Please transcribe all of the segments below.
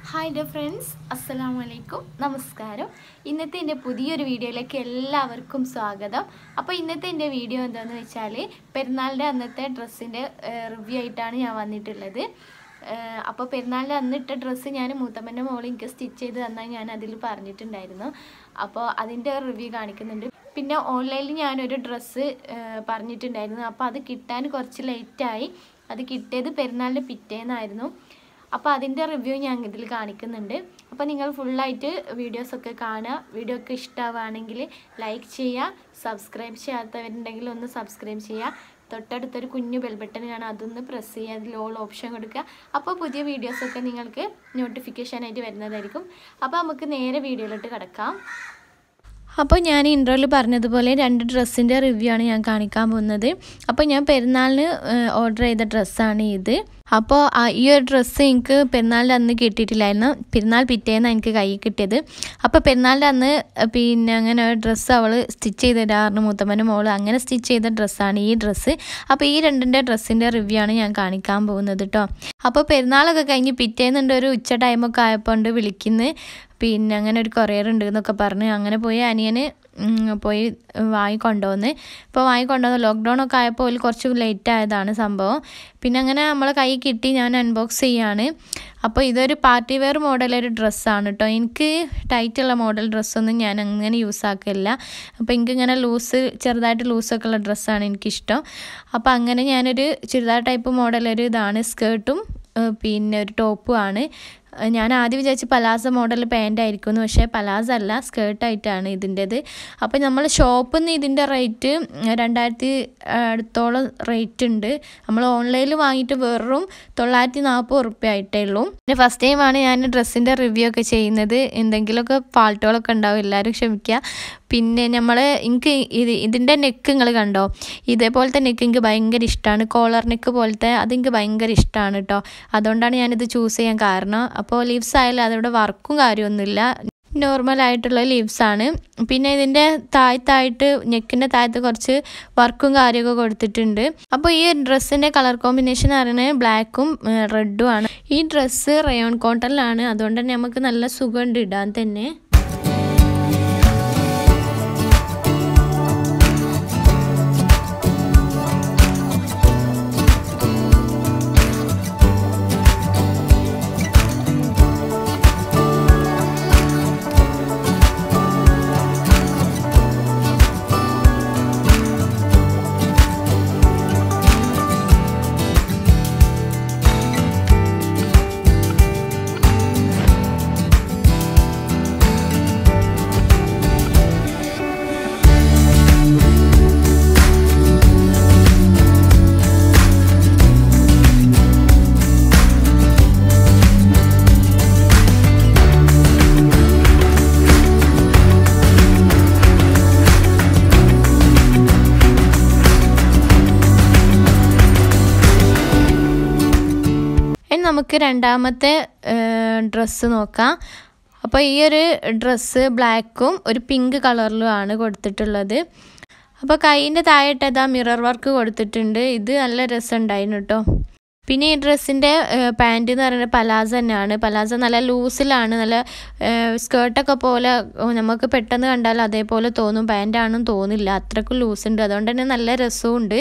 hi ഡെ friends അസ്സലാമു അലൈക്കും നമസ്കാരം ഇന്നത്തെ എൻ്റെ പുതിയൊരു വീഡിയോയിലേക്ക് എല്ലാവർക്കും സ്വാഗതം അപ്പോൾ ഇന്നത്തെ എൻ്റെ വീഡിയോ എന്താണെന്ന് വെച്ചാൽ പെരുന്നാളിൻ്റെ അന്നത്തെ ഡ്രസ്സിൻ്റെ റിവ്യൂ ആയിട്ടാണ് ഞാൻ വന്നിട്ടുള്ളത് ഏഹ് അപ്പോൾ പെരുന്നാളിൻ്റെ അന്നിട്ട ഡ്രസ്സ് ഞാൻ മൂത്തമ്മൻ്റെ മോൾ എനിക്ക് സ്റ്റിച്ച് ചെയ്ത് തന്നാൽ ഞാൻ അതിൽ പറഞ്ഞിട്ടുണ്ടായിരുന്നു അപ്പോൾ അതിൻ്റെ റിവ്യൂ കാണിക്കുന്നുണ്ട് പിന്നെ ഓൺലൈനിൽ ഞാനൊരു ഡ്രസ്സ് പറഞ്ഞിട്ടുണ്ടായിരുന്നു അപ്പോൾ അത് കിട്ടാൻ കുറച്ച് ലേറ്റായി അത് കിട്ടിയത് പെരുന്നാളിൻ്റെ പിറ്റേന്നായിരുന്നു അപ്പോൾ അതിൻ്റെ റിവ്യൂ ഞാൻ ഇതിൽ കാണിക്കുന്നുണ്ട് അപ്പോൾ നിങ്ങൾ ഫുള്ളായിട്ട് വീഡിയോസൊക്കെ കാണുക വീഡിയോ ഒക്കെ ഇഷ്ടമാവുകയാണെങ്കിൽ ലൈക്ക് ചെയ്യുക സബ്സ്ക്രൈബ് ചെയ്യാത്തവരുണ്ടെങ്കിൽ ഒന്ന് സബ്സ്ക്രൈബ് ചെയ്യുക തൊട്ടടുത്തൊരു കുഞ്ഞു ബെൽ ബട്ടൺ കാണാം അതൊന്ന് പ്രസ് ചെയ്യുക അതിൽ ഓൾ ഓപ്ഷൻ കൊടുക്കുക അപ്പോൾ പുതിയ വീഡിയോസൊക്കെ നിങ്ങൾക്ക് നോട്ടിഫിക്കേഷനായിട്ട് വരുന്നതായിരിക്കും അപ്പോൾ നമുക്ക് നേരെ വീഡിയോയിലോട്ട് കിടക്കാം അപ്പോൾ ഞാൻ ഇൻട്രോയിൽ പറഞ്ഞതുപോലെ രണ്ട് ഡ്രസ്സിൻ്റെ റിവ്യൂ ആണ് ഞാൻ കാണിക്കാൻ പോകുന്നത് അപ്പോൾ ഞാൻ പെരുന്നാളിന് ഓർഡർ ചെയ്ത ഡ്രസ്സാണ് ഇത് അപ്പോൾ ഈ ഒരു ഡ്രസ്സ് എനിക്ക് പെരുന്നാളിൻ്റെ അന്ന് കിട്ടിയിട്ടില്ലായിരുന്നു പെരുന്നാൾ പിറ്റേന്ന് എനിക്ക് കൈ കിട്ടിയത് അപ്പോൾ പെരുന്നാളിൻ്റെ അന്ന് പിന്നെ അങ്ങനെ ഒരു ഡ്രസ്സ് അവൾ സ്റ്റിച്ച് ചെയ്ത് തരാറുണ്ട് മൂത്തമ്മൻ്റെ മോള് അങ്ങനെ സ്റ്റിച്ച് ചെയ്ത ഡ്രസ്സാണ് ഈ ഡ്രസ്സ് അപ്പോൾ ഈ രണ്ടിൻ്റെ ഡ്രസ്സിൻ്റെ റിവ്യൂ ആണ് ഞാൻ കാണിക്കാൻ പോകുന്നത് കേട്ടോ അപ്പോൾ പെരുന്നാളൊക്കെ കഴിഞ്ഞ് പിറ്റേന്നുണ്ട് ഒരു ഉച്ച ടൈമൊക്കെ ആയപ്പോൾ ഉണ്ട് വിളിക്കുന്നത് പിന്നെ അങ്ങനെ ഒരു കൊറിയർ ഉണ്ട് എന്നൊക്കെ പറഞ്ഞ് അങ്ങനെ പോയി അനിയന് പോയി വാങ്ങി കൊണ്ടുവന്ന് ഇപ്പോൾ വാങ്ങി കൊണ്ടുവന്ന് ലോക്ക്ഡൗൺ ഒക്കെ ആയപ്പോൾ അതിൽ കുറച്ച് ലേറ്റ് ആയതാണ് സംഭവം പിന്നെ അങ്ങനെ നമ്മളെ കൈ കിട്ടി ഞാൻ അൺബോക്സ് ചെയ്യാണ് അപ്പോൾ ഇതൊരു പാർട്ടി വെയർ മോഡൽ ഒരു ഡ്രസ്സാണ് കേട്ടോ എനിക്ക് ടൈറ്റുള്ള മോഡൽ ഡ്രസ്സൊന്നും ഞാൻ അങ്ങനെ യൂസ് ആക്കില്ല അപ്പോൾ എനിക്കിങ്ങനെ ലൂസ് ചെറുതായിട്ട് ലൂസൊക്കെ ഉള്ള ഡ്രസ്സാണ് എനിക്കിഷ്ടം അപ്പോൾ അങ്ങനെ ഞാനൊരു ചുരിദാർ ടൈപ്പ് മോഡൽ ഒരു ഇതാണ് സ്കേർട്ടും പിന്നെ ഒരു ടോപ്പും ആണ് ഞാൻ ആദ്യം വിചാരിച്ച് പലാസ മോഡൽ പാൻ്റ് ആയിരിക്കുമെന്ന് പക്ഷേ പലാസ അല്ല സ്കേർട്ടായിട്ടാണ് ഇതിൻ്റെത് അപ്പോൾ നമ്മൾ ഷോപ്പിൽ നിന്ന് ഇതിൻ്റെ റേറ്റ് രണ്ടായിരത്തി അടുത്തോളം റേറ്റ് ഉണ്ട് നമ്മൾ ഓൺലൈനിൽ വാങ്ങിയിട്ട് വെറും തൊള്ളായിരത്തി നാൽപ്പത് ഉറുപ്പ്യ ആയിട്ടേ ഉള്ളൂ പിന്നെ ഫസ്റ്റ് ടൈമാണ് ഞാൻ ഡ്രസ്സിൻ്റെ റിവ്യൂ ഒക്കെ ചെയ്യുന്നത് എന്തെങ്കിലുമൊക്കെ ഫാൾട്ടുകളൊക്കെ ഉണ്ടാവും എല്ലാവരും ക്ഷമിക്കുക പിന്നെ നമ്മൾ എനിക്ക് ഇത് ഇതിൻ്റെ നെക്ക് നിങ്ങൾ കണ്ടോ ഇതേപോലത്തെ നെക്ക് എനിക്ക് ഭയങ്കര ഇഷ്ടമാണ് കോളർ നെക്ക് പോലത്തെ അതെനിക്ക് ഭയങ്കര ഇഷ്ടമാണ് കേട്ടോ അതുകൊണ്ടാണ് ഞാനിത് ചൂസ് ചെയ്യാൻ കാരണം അപ്പോൾ ലീവ്സ് ആയാലും അതവിടെ വർക്കും കാര്യമൊന്നുമില്ല നോർമൽ ആയിട്ടുള്ള ലീവ്സ് ആണ് പിന്നെ ഇതിൻ്റെ താഴത്തായിട്ട് നെക്കിൻ്റെ താഴത്ത് കുറച്ച് വർക്കും കാര്യമൊക്കെ കൊടുത്തിട്ടുണ്ട് അപ്പോൾ ഈ ഡ്രസ്സിൻ്റെ കളർ കോമ്പിനേഷൻ പറയുന്നത് ബ്ലാക്കും റെഡും ആണ് ഈ ഡ്രസ്സ് റയോൺ കോട്ടണിലാണ് അതുകൊണ്ട് തന്നെ നമുക്ക് നല്ല സുഖമുണ്ട് ഇടാൻ തന്നെ ഇനി നമുക്ക് രണ്ടാമത്തെ ഡ്രസ്സ് നോക്കാം അപ്പോൾ ഈ ഒരു ഡ്രസ്സ് ബ്ലാക്കും ഒരു പിങ്ക് കളറിലുമാണ് കൊടുത്തിട്ടുള്ളത് അപ്പോൾ കൈയിൻ്റെ താഴെട്ട് അതാ മിറർ വർക്ക് കൊടുത്തിട്ടുണ്ട് ഇത് നല്ല രസമുണ്ടായിരുന്നു കേട്ടോ പിന്നെ ഈ ഡ്രസ്സിൻ്റെ പാൻറ് എന്ന് പറയുന്നത് പലാസ തന്നെയാണ് പലാസ നല്ല ലൂസിലാണ് നല്ല സ്കേർട്ടൊക്കെ പോലെ നമുക്ക് പെട്ടെന്ന് കണ്ടാൽ അതേപോലെ തോന്നും പാൻറ്റാണെന്ന് തോന്നില്ല അത്രക്കും ലൂസ് ഉണ്ട് അതുകൊണ്ട് തന്നെ നല്ല രസവും ഉണ്ട്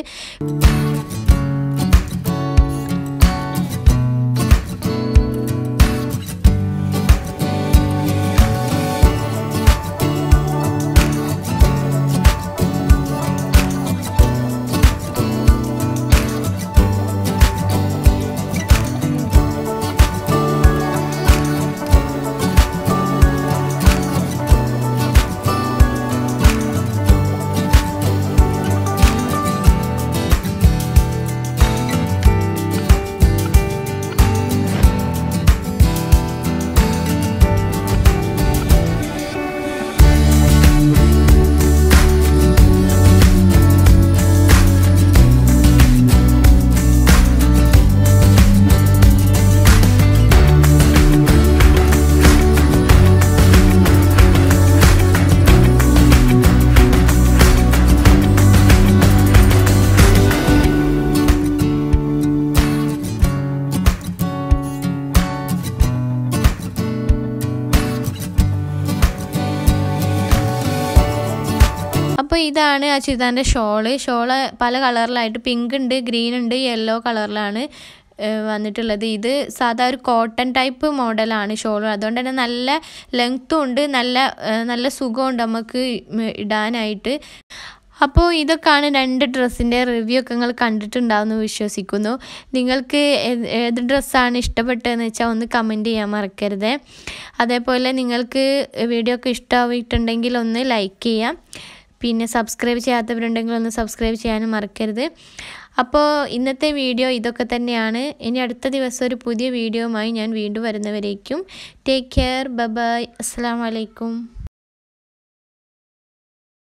അപ്പോൾ ഇതാണ് ആ ചുരിദാറിൻ്റെ ഷോള് ഷോള് പല കളറിലായിട്ട് പിങ്ക് ഉണ്ട് ഗ്രീൻ ഉണ്ട് യെല്ലോ കളറിലാണ് വന്നിട്ടുള്ളത് ഇത് സാധാ ഒരു കോട്ടൺ ടൈപ്പ് മോഡലാണ് ഷോൾ അതുകൊണ്ട് തന്നെ നല്ല ലെങ്ത്തും ഉണ്ട് നല്ല നല്ല സുഖമുണ്ട് നമുക്ക് ഇടാനായിട്ട് അപ്പോൾ ഇതൊക്കെയാണ് രണ്ട് ഡ്രസ്സിൻ്റെ റിവ്യൂ ഒക്കെ നിങ്ങൾ കണ്ടിട്ടുണ്ടാവുമെന്ന് വിശ്വസിക്കുന്നു നിങ്ങൾക്ക് ഏത് ഡ്രസ്സാണ് ഇഷ്ടപ്പെട്ടതെന്ന് വെച്ചാൽ ഒന്ന് കമൻറ്റ് ചെയ്യാൻ മറക്കരുത് അതേപോലെ നിങ്ങൾക്ക് വീഡിയോ ഒക്കെ ഇഷ്ടമായിട്ടുണ്ടെങ്കിൽ ഒന്ന് ലൈക്ക് ചെയ്യാം പിന്നെ സബ്സ്ക്രൈബ് ചെയ്യാത്തവരുണ്ടെങ്കിൽ ഒന്ന് സബ്സ്ക്രൈബ് ചെയ്യാനും മറക്കരുത് അപ്പോൾ ഇന്നത്തെ വീഡിയോ ഇതൊക്കെ തന്നെയാണ് ഇനി അടുത്ത ദിവസം ഒരു പുതിയ വീഡിയോയുമായി ഞാൻ വീണ്ടും വരുന്നവരേക്കും ടേക്ക് കെയർ ബൈ അസ്സാം വലൈക്കും